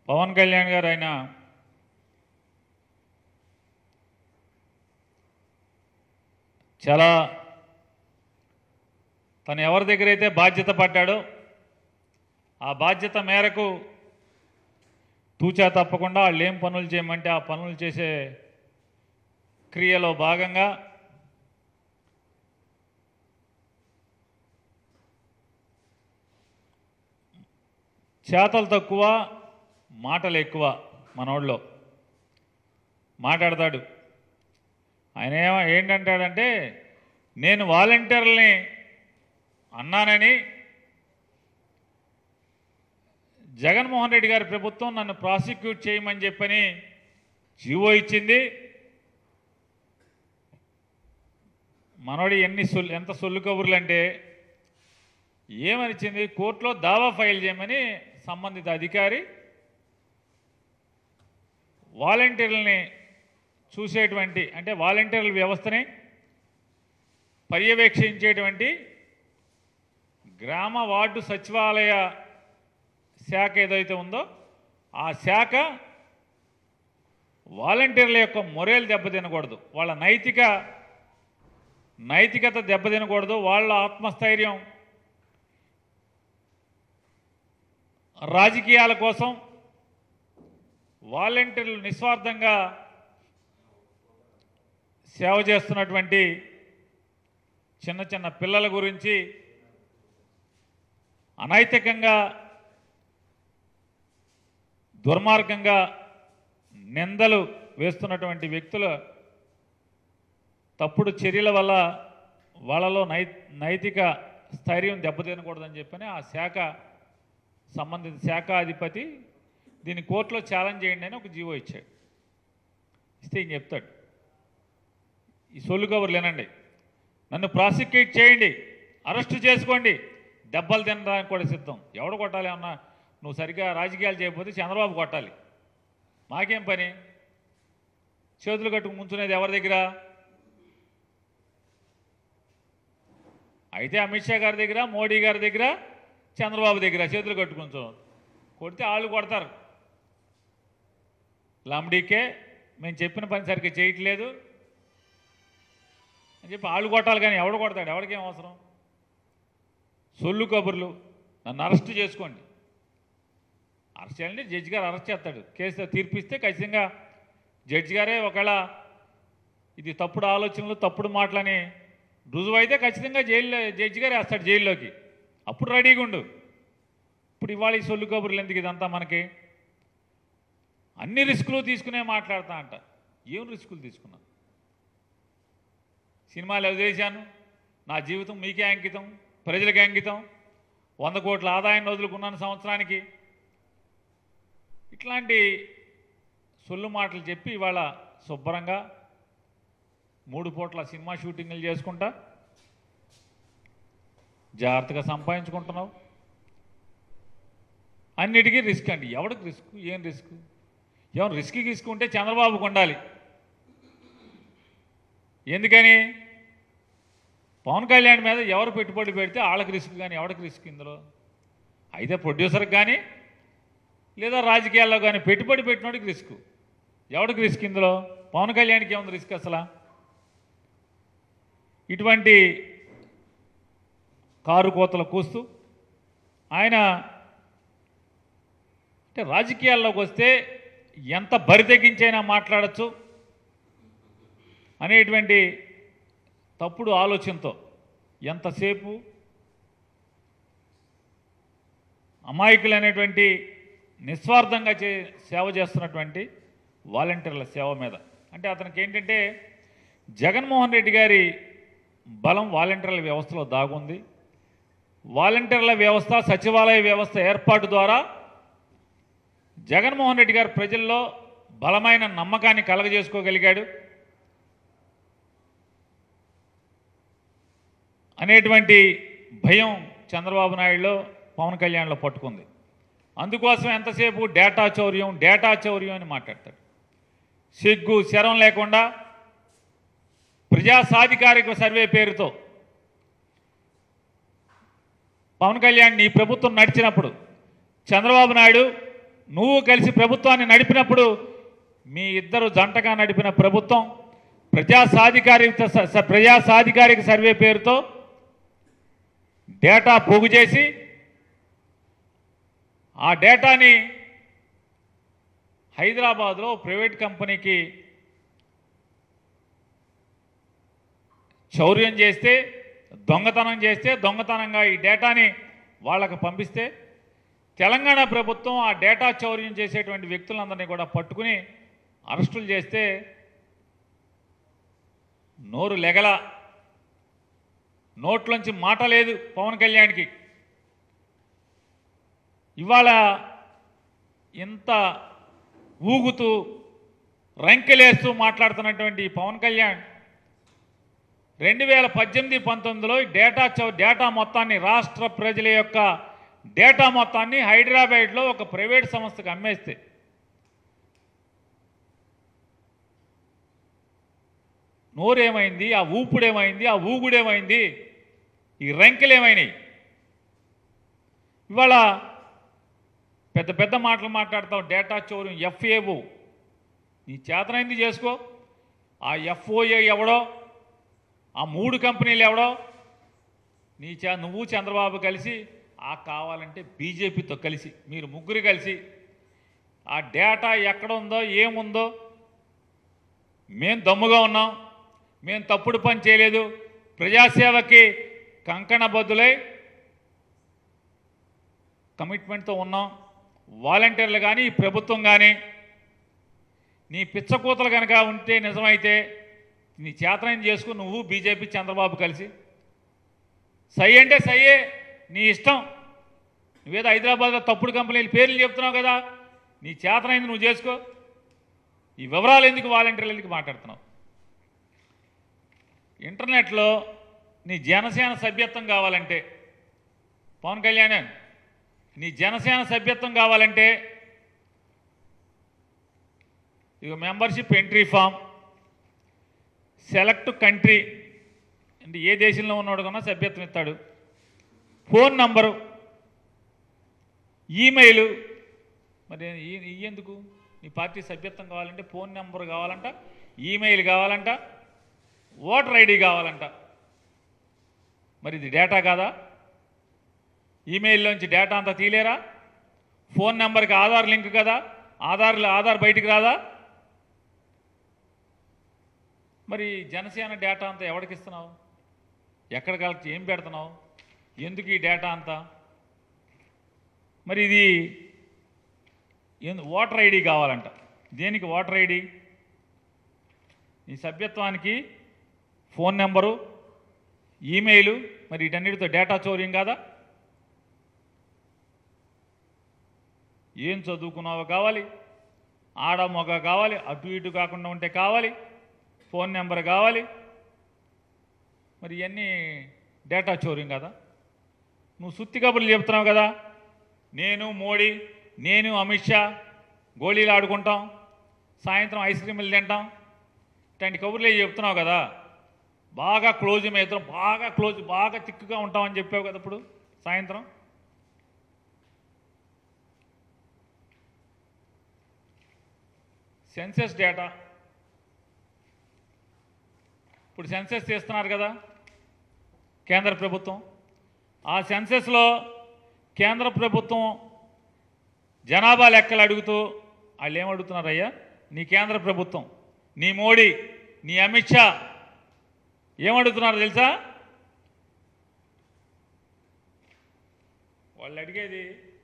పవన్ కళ్యాణ్ గారు ఆయన చాలా తను ఎవరి దగ్గర అయితే బాధ్యత పడ్డాడో ఆ బాధ్యత మేరకు తూచా తప్పకుండా వాళ్ళు ఏం పనులు చేయమంటే ఆ పనులు చేసే క్రియలో భాగంగా చేతలు తక్కువ మాటలు ఎక్కువ మనోళ్ళలో మాట్లాడతాడు ఆయన ఏమ ఏంటంటాడంటే నేను వాలంటీర్లని అన్నానని జగన్మోహన్ రెడ్డి గారి ప్రభుత్వం నన్ను ప్రాసిక్యూట్ చేయమని చెప్పని జీవో ఇచ్చింది మనోడి ఎన్ని సొల్లు ఎంత సొల్లు కబుర్లు అంటే ఏమనిచ్చింది కోర్టులో దావా ఫైల్ చేయమని సంబంధిత అధికారి వాలంటీర్లని చూసేటువంటి అంటే వాలంటీర్ల వ్యవస్థని పర్యవేక్షించేటువంటి గ్రామ వార్డు సచివాలయ శాఖ ఏదైతే ఉందో ఆ శాఖ వాలంటీర్ల యొక్క మొరేలు దెబ్బతినకూడదు వాళ్ళ నైతిక నైతికత దెబ్బతినకూడదు వాళ్ళ ఆత్మస్థైర్యం రాజకీయాల కోసం వాలంటీర్లు నిస్వార్థంగా సేవ చేస్తున్నటువంటి చిన్న చిన్న పిల్లల గురించి అనైతికంగా దుర్మార్గంగా నిందలు వేస్తున్నటువంటి వ్యక్తుల తప్పుడు చర్యల వల్ల వాళ్ళలో నై నైతిక స్థైర్యం దెబ్బతినకూడదని చెప్పని ఆ శాఖ సంబంధిత శాఖ అధిపతి దీన్ని కోర్టులో ఛాలెంజ్ చేయండి అని ఒక జీవో ఇచ్చాడు ఇస్తే ఈయన చెప్తాడు ఈ సొల్లు కబుర్లు వినండి నన్ను ప్రాసిక్యూట్ చేయండి అరెస్ట్ చేసుకోండి దెబ్బలు తినడానికి కూడా సిద్ధం ఎవడు కొట్టాలి అన్నా నువ్వు సరిగ్గా రాజకీయాలు చేయకపోతే చంద్రబాబు కొట్టాలి మాకేం పని చేతులు కట్టుకు ముంచునేది ఎవరి దగ్గర అయితే అమిత్ షా గారి దగ్గర మోడీ గారి దగ్గర చంద్రబాబు దగ్గర చేతులు కట్టుకుంటాం కొడితే వాళ్ళు కొడతారు లంబడీకే మేము చెప్పిన పని సరిగ్గా చేయట్లేదు అని చెప్పి వాళ్ళు కొట్టాలి కానీ ఎవడు కొడతాడు ఎవరికేం అవసరం సొల్లు కబుర్లు నన్ను అరెస్ట్ చేసుకోండి అరెస్ట్ చేయాలంటే జడ్జి గారు అరెస్ట్ చేస్తాడు కేసు తీర్పిస్తే ఖచ్చితంగా జడ్జి గారే ఒకవేళ ఇది తప్పుడు ఆలోచనలు తప్పుడు మాటలని రుజువైతే ఖచ్చితంగా జైల్లో జడ్జి గారు వేస్తాడు జైల్లోకి అప్పుడు రెడీగా ఉండు ఇప్పుడు ఇవాళ ఈ సొల్లు కబుర్లు ఎందుకు ఇదంతా మనకి అన్ని రిస్కులు తీసుకునే మాట్లాడతా అంట ఏం రిస్కులు తీసుకున్నా సినిమాలు వదిలేశాను నా జీవితం మీకే అంకితం ప్రజలకే అంకితం వంద కోట్ల ఆదాయాన్ని వదులుకున్నాను సంవత్సరానికి ఇట్లాంటి సొల్లు మాటలు చెప్పి ఇవాళ శుభ్రంగా మూడు పూట్ల సినిమా షూటింగ్లు చేసుకుంటా జాగ్రత్తగా సంపాదించుకుంటున్నావు అన్నిటికీ రిస్క్ అండి ఎవడికి రిస్క్ ఏం రిస్క్ ఏమైనా రిస్క్ తీసుకుంటే చంద్రబాబుకు ఉండాలి ఎందుకని పవన్ కళ్యాణ్ మీద ఎవరు పెట్టుబడి పెడితే వాళ్ళకి రిస్క్ కానీ ఎవరికి రిస్క్ ఇందులో అయితే ప్రొడ్యూసర్కి కానీ లేదా రాజకీయాల్లో కానీ పెట్టుబడి పెట్టినోడికి రిస్క్ ఎవరికి రిస్క్ ఇందులో పవన్ కళ్యాణ్కి ఏముంది రిస్క్ అసలు ఇటువంటి కారు కోతలు కూస్తూ ఆయన అంటే రాజకీయాల్లోకి వస్తే ఎంత బరి తెగించైనా మాట్లాడచ్చు అనేటువంటి తప్పుడు ఆలోచనతో ఎంతసేపు అమాయకులైనటువంటి నిస్వార్థంగా చే సేవ చేస్తున్నటువంటి వాలంటీర్ల సేవ మీద అంటే అతనికి ఏంటంటే జగన్మోహన్ రెడ్డి గారి బలం వాలంటీర్ల వ్యవస్థలో దాగుంది వాలంటీర్ల వ్యవస్థ సచివాలయ వ్యవస్థ ఏర్పాటు ద్వారా జగన్మోహన్ రెడ్డి గారు ప్రజల్లో బలమైన నమ్మకాన్ని కలగజేసుకోగలిగాడు అనేటువంటి భయం చంద్రబాబు నాయుడులో పవన్ కళ్యాణ్లో పట్టుకుంది అందుకోసం ఎంతసేపు డేటా చౌర్యం డేటా చౌర్యం అని మాట్లాడతాడు సిగ్గు శరం లేకుండా ప్రజా సాధికారిక సర్వే పేరుతో పవన్ కళ్యాణ్ నీ ప్రభుత్వం నడిచినప్పుడు చంద్రబాబు నాయుడు నువ్వు కలిసి ప్రభుత్వాన్ని నడిపినప్పుడు మీ ఇద్దరు జంటగా నడిపిన ప్రభుత్వం ప్రజా సాధికారిక స- స- ప్రజా సాధికారిక సర్వే పేరుతో డేటా పోగు చేసి ఆ డేటాని హైదరాబాద్లో ప్రైవేట్ కంపెనీకి చౌర్యం చేస్తే దొంగతనం చేస్తే దొంగతనంగా ఈ డేటాని వాళ్ళకు పంపిస్తే తెలంగాణ ప్రభుత్వం ఆ డేటా చౌర్యం చేసేటువంటి వ్యక్తులందరినీ కూడా పట్టుకుని అరెస్టులు చేస్తే నోరు లెగల నోట్లోంచి మాట లేదు పవన్ కళ్యాణ్కి ఇవాళ ఇంత ఊగుతూ రంకెలేస్తూ మాట్లాడుతున్నటువంటి ఈ పవన్ కళ్యాణ్ రెండు వేల పద్దెనిమిది పంతొమ్మిదిలో ఈ డేటా చౌ డేటా మొత్తాన్ని రాష్ట్ర ప్రజల యొక్క డేటా మొత్తాన్ని హైదరాబాద్లో ఒక ప్రైవేట్ సంస్థకు అమ్మేస్తే నోరేమైంది ఆ ఊపుడేమైంది ఆ ఊగుడేమైంది ఈ రంకెలేమైనాయి ఇవాళ పెద్ద పెద్ద మాటలు మాట్లాడతావు డేటా చౌర్యం ఎఫ్ఏఓ నీ చేతనైంది చేసుకో ఆ ఎఫ్ఓఏ ఎవడో ఆ మూడు కంపెనీలు ఎవడో నీ చే నువ్వు చంద్రబాబు కలిసి ఆ కావాలంటే బీజేపీతో కలిసి మీరు ముగ్గురు కలిసి ఆ డేటా ఎక్కడ ఉందో ఏముందో మేం దమ్ముగా ఉన్నాం మేం తప్పుడు పని చేయలేదు ప్రజాసేవకి కంకణబద్దులై కమిట్మెంట్తో ఉన్నాం వాలంటీర్లు కానీ ఈ ప్రభుత్వం కానీ నీ పిచ్చకూతలు కనుక ఉంటే నిజమైతే నీ చేతనైన చేసుకుని నువ్వు బీజేపీ చంద్రబాబు కలిసి సై అంటే సయ్యే నీ ఇష్టం నువ్వేదో హైదరాబాద్లో తప్పుడు కంపెనీల పేర్లు చెప్తున్నావు కదా నీ చేతనైంది నువ్వు చేసుకో ఈ వివరాలు ఎందుకు వాలంటీర్లకి మాట్లాడుతున్నావు ఇంటర్నెట్లో నీ జనసేన సభ్యత్వం కావాలంటే పవన్ కళ్యాణ్ నీ జనసేన సభ్యత్వం కావాలంటే ఇక membership entry form select country అంటే ఏ దేశంలో ఉన్నవాడు కన్నా సభ్యత్వం ఇస్తాడు ఫోన్ నంబరు ఈమెయిల్ మరి ఈ- ఈ ఎందుకు నీ పార్టీ సభ్యత్వం కావాలంటే ఫోన్ నెంబర్ కావాలంట ఈమెయిల్ కావాలంట ఓటర్ ఐడి కావాలంట మరి ఇది డేటా కాదా ఈమెయిల్లోంచి డేటా అంతా తీలేరా ఫోన్ నెంబర్కి ఆధార్ లింక్ కదా ఆధార్ ఆధార్ బయటికి రాదా మరి జనసేన డేటా అంతా ఎవరికి ఇస్తున్నావు ఎక్కడ కలెక్ట్ ఏం పెడుతున్నావు ఎందుకు ఈ డేటా అంతా మరి ఇది ఎందు ఓటర్ ఐడి కావాలంట దేనికి ఓటర్ ఐడి ఈ సభ్యత్వానికి ఫోన్ నెంబరు ఈమెయిల్ మరి వీటన్నిటితో డేటా చౌర్యం కాదా ఏం చదువుకున్నావో కావాలి ఆడ మొగ కావాలి అటు ఇటు కాకుండా ఉంటే కావాలి ఫోన్ నెంబర్ కావాలి మరి ఇవన్నీ డేటా చౌర్యం కదా నువ్వు సుత్తి కబుర్లు చెప్తున్నావు కదా నేను మోడీ నేను అమిత్ షా గోళీలు ఆడుకుంటాం సాయంత్రం ఐస్ క్రీములు తింటాం ఇట్లాంటి కబుర్లు ఏవి చెప్తున్నావు కదా బాగా క్లోజ్ మీ ఇద్దరం బాగా క్లోజ్ బాగా తిక్కుగా ఉంటామని చెప్పావు కదా ఇప్పుడు సాయంత్రం సెన్సెస్ డేటా ఇప్పుడు సెన్సెస్ తీస్తున్నారు కదా కేంద్ర ప్రభుత్వం ఆ సెన్సెస్లో కేంద్ర ప్రభుత్వం జనాభా లెక్కలు అడుగుతూ వాళ్ళు ఏమడుగుతున్నారయ్యా నీ కేంద్ర ప్రభుత్వం నీ మోడీ నీ అమిత్ షా ఏమడుగుతున్నారు తెలుసా వాళ్ళు అడిగేది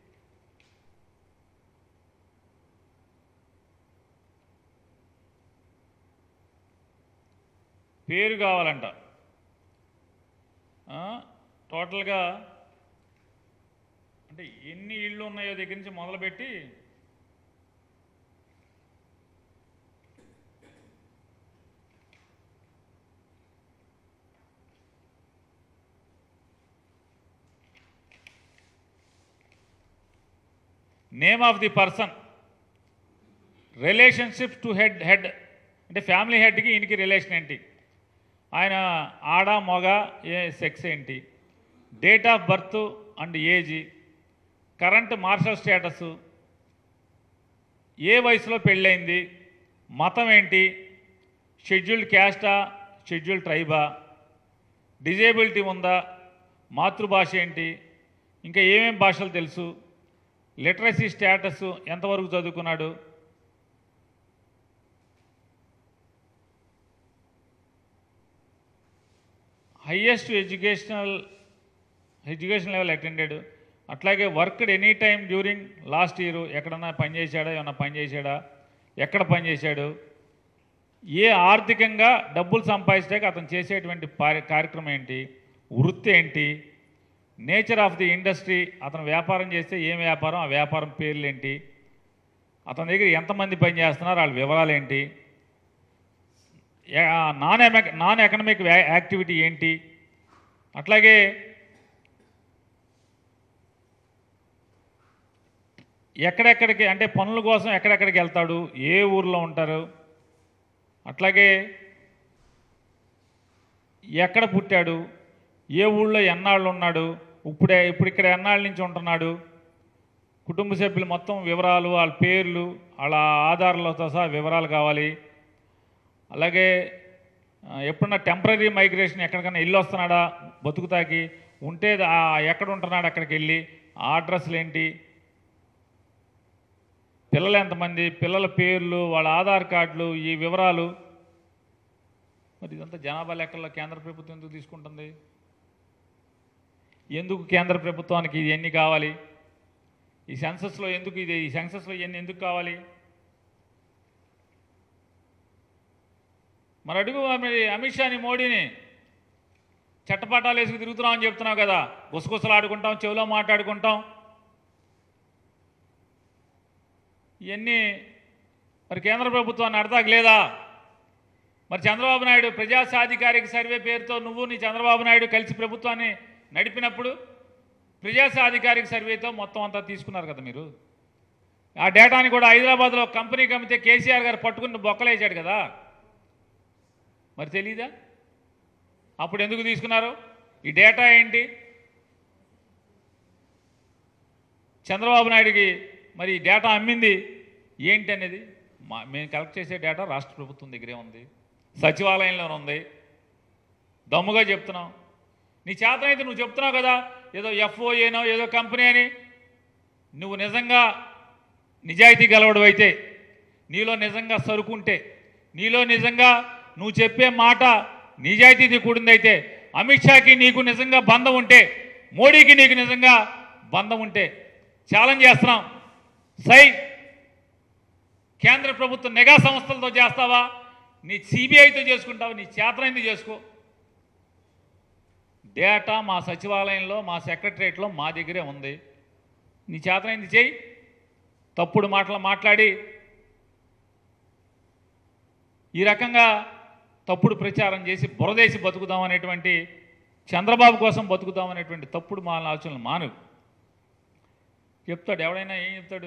పేరు కావాలంట ఆ, టోటల్గా అంటే ఎన్ని ఇళ్ళు ఉన్నాయో దగ్గర నుంచి మొదలుపెట్టి name of the person relationship to head head అంటే ఫ్యామిలీ హెడ్కి ఈయనకి రిలేషన్ ఏంటి ఆయన ఆడ మగ ఏ సెక్స్ ఏంటి date of birth and age current marital status ఏ వయసులో పెళ్ళైంది మతం ఏంటి షెడ్యూల్డ్ క్యాస్టా షెడ్యూల్డ్ ట్రైబా డిజేబిలిటీ ఉందా మాతృభాష ఏంటి ఇంకా ఏమేం భాషలు తెలుసు లిటరసీ స్టేటస్ ఎంతవరకు చదువుకున్నాడు highest educational education level attended అట్లాగే worked any time during last year ఎక్కడన్నా పని చేశాడా ఏమన్నా పని చేశాడా ఎక్కడ పని చేశాడు ఏ ఆర్థికంగా డబ్బులు సంపాదించడానికి అతను చేసేటువంటి పారి- కార్యక్రమం ఏంటి వృత్తి ఏంటి నేచర్ ఆఫ్ ది ఇండస్ట్రీ అతను వ్యాపారం చేస్తే ఏం వ్యాపారం ఆ వ్యాపారం పేర్లు ఏంటి అతని దగ్గర ఎంతమంది పని చేస్తున్నారు వాళ్ళ వివరాలు ఏంటి యా- నాన్ ఎమ- నాన్ ఎకనమిక్ వ్యా- యాక్టివిటీ ఏంటి అట్లాగే ఎక్కడెక్కడికి అంటే పనుల కోసం ఎక్కడెక్కడికి వెళ్తాడు ఏ ఊర్లో ఉంటారు అట్లాగే ఎక్కడ పుట్టాడు ఏ ఊళ్ళో ఎన్నాళ్ళు ఉన్నాడు ఇప్పుడే ఇప్పుడు ఇక్కడ ఎన్నాళ్ళ నుంచి ఉంటున్నాడు కుటుంబ సభ్యులు మొత్తం వివరాలు వాళ్ళ పేర్లు వాళ్ళ ఆధారాలతో సహా వివరాలు కావాలి అలాగే ఆ, ఎప్పుడన్నా టెంపరీ మైగ్రేషన్ ఎక్కడికైనా వెళ్ళి వస్తున్నాడా బతుకుతాకి ఉంటే ఆ ఎక్కడ ఉంటున్నాడు అక్కడికి వెళ్ళి ఆ అడ్రస్లు ఏంటి పిల్లలు ఎంతమంది పిల్లల పేర్లు వాళ్ళ ఆధార్ కార్డులు ఈ వివరాలు మరి ఇదంతా జనాభా లెక్కల్లో కేంద్ర ప్రభుత్వం ఎందుకు తీసుకుంటుంది ఎందుకు కేంద్ర ప్రభుత్వానికి ఇది ఎన్ని కావాలి ఈ సెన్సస్లో ఎందుకు ఇది ఈ సెన్సస్లో ఇవన్నీ ఎందుకు కావాలి మరి అడుగు మరి అమిత్ షాని మోడీని చట్టపట్టాలు వేసుకు తిరుగుతున్నాం అని చెప్తున్నావు కదా గుసగుసలు ఆడుకుంటాం చెవిలో మాట్లాడుకుంటాం ఇవన్నీ మరి కేంద్ర ప్రభుత్వాన్ని అర్థాకు లేదా మరి చంద్రబాబు నాయుడు ప్రజా సాధికారిక సర్వే పేరుతో నువ్వు నీ చంద్రబాబు నాయుడు కలిసి ప్రభుత్వాన్ని నడిపినప్పుడు ప్రజా సాధికారిక సర్వేతో మొత్తం అంతా తీసుకున్నారు కదా మీరు ఆ డేటాని కూడా హైదరాబాద్లో కంపెనీ కమితే కేసీఆర్ గారు పట్టుకుని బొక్కలేసాడు కదా మరి తెలీదా అప్పుడు ఎందుకు తీసుకున్నారు ఈ డేటా ఏంటి చంద్రబాబు నాయుడికి మరి ఈ డేటా అమ్మింది ఏంటి అనేది మా మేము కలెక్ట్ చేసే డేటా రాష్ట్ర ప్రభుత్వం దగ్గరే ఉంది సచివాలయంలోనే ఉంది దమ్ముగా చెప్తున్నాం నీ చేతనైతే నువ్వు చెప్తున్నావు కదా ఏదో ఎఫ్ఓఏనో ఏదో కంపెనీ అని నువ్వు నిజంగా నిజాయితీ గలవడు అయితే నీలో నిజంగా సరుకుంటే నీలో నిజంగా నువ్వు చెప్పే మాట నిజాయితీది కూడిందైతే అమిత్ షాకి నీకు నిజంగా బంధం ఉంటే మోడీకి నీకు నిజంగా బంధం ఉంటే ఛాలెంజ్ చేస్తున్నాం సై కేంద్ర ప్రభుత్వ నిఘా సంస్థలతో చేస్తావా నీ సిబిఐతో చేసుకుంటావా నీ చేతనైంది చేసుకో డేటా మా సచివాలయంలో మా సెక్రటరియట్లో మా దగ్గరే ఉంది నీ చేతనైంది చేయి తప్పుడు మాటలు మాట్లాడి ఈ రకంగా తప్పుడు ప్రచారం చేసి బురదేసి బతుకుదాం అనేటువంటి చంద్రబాబు కోసం బతుకుదాం అనేటువంటి తప్పుడు మా ఆలోచనలు మాను చెప్తాడు ఎవడైనా ఏం చెప్తాడు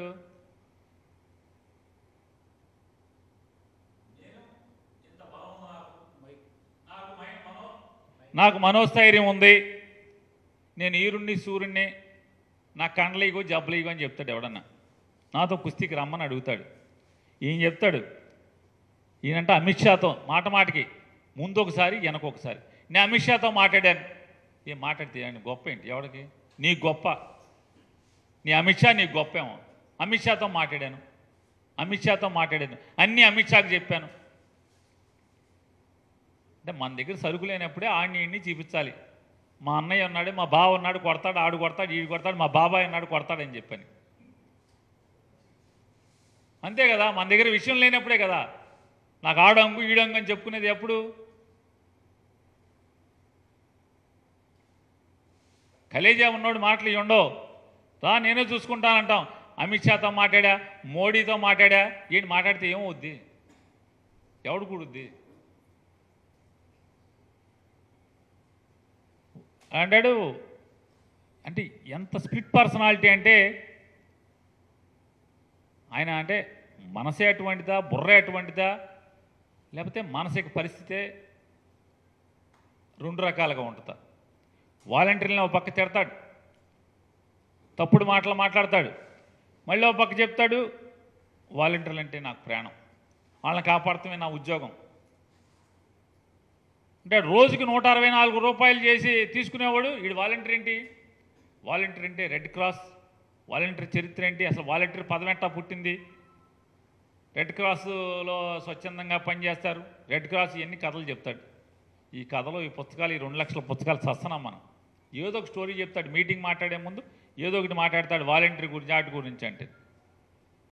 నాకు మనోస్థైర్యం ఉంది నేను ఈరుణ్ణి సూర్యుణ్ణి నా కండలీగో జబ్బలీగో అని చెప్తాడు ఎవడన్నా నాతో కుస్తీకి రమ్మని అడుగుతాడు ఈయన చెప్తాడు ఈయనంటే అమిత్ షాతో మాట మాటకి ముందు ఒకసారి వెనక ఒకసారి నేను అమిత్ షాతో మాట్లాడాను ఏం మాట్లాడితే ఆయన గొప్ప ఏంటి ఎవడికి నీ గొప్ప నీ అమిత్ షా నీకు గొప్పేమో అమిత్ షాతో మాట్లాడాను అమిత్ షాతో మాట్లాడాను అన్నీ అమిత్ షాకి చెప్పాను అంటే మన దగ్గర సరుకు లేనప్పుడే ఆడిని ఈడిని చూపించాలి మా అన్నయ్య ఉన్నాడు మా బావ ఉన్నాడు కొడతాడు ఆడు కొడతాడు ఈడు కొడతాడు మా బాబాయ్ ఉన్నాడు కొడతాడని చెప్పని అంతే కదా మన దగ్గర విషయం లేనప్పుడే కదా నాకు ఆడంగు ఈడంగు అని చెప్పుకునేది ఎప్పుడు కలేజా ఉన్నోడు మాటలు ఇవి ఉండవు రా నేనే చూసుకుంటానంటాం అమిత్ షాతో మాట్లాడా మోడీతో మాట్లాడా ఏంటి మాట్లాడితే ఏమవుద్ది ఎవడు కూడుద్ది అంటాడు అంటే ఎంత స్ప్లిట్ పర్సనాలిటీ అంటే ఆయన అంటే మనసే అటువంటిదా బుర్ర అటువంటిదా లేకపోతే మానసిక పరిస్థితే రెండు రకాలుగా ఉంటుందా వాలంటీర్లను ఒక పక్క తిడతాడు తప్పుడు మాటలు మాట్లాడతాడు మళ్ళీ ఒక పక్క చెప్తాడు వాలంటీర్లు అంటే నాకు ప్రాణం వాళ్ళని కాపాడటమే నా ఉద్యోగం అంటే రోజుకి నూట అరవై నాలుగు రూపాయలు చేసి తీసుకునేవాడు వీడు వాలంటీర్ ఏంటి వాలంటీర్ అంటే రెడ్ క్రాస్ వాలంటీర్ చరిత్ర ఏంటి అసలు వాలంటీర్ పదం ఎట్టా పుట్టింది రెడ్ క్రాస్లో స్వచ్ఛందంగా పనిచేస్తారు రెడ్ క్రాస్ ఎన్ని కథలు చెప్తాడు ఈ కథలో ఈ పుస్తకాలు ఈ రెండు లక్షల పుస్తకాలు చస్తున్నాం మనం ఏదో ఒక స్టోరీ చెప్తాడు మీటింగ్ మాట్లాడే ముందు ఏదో ఒకటి మాట్లాడతాడు వాలంటీర్ గురించి వాటి గురించి అంటే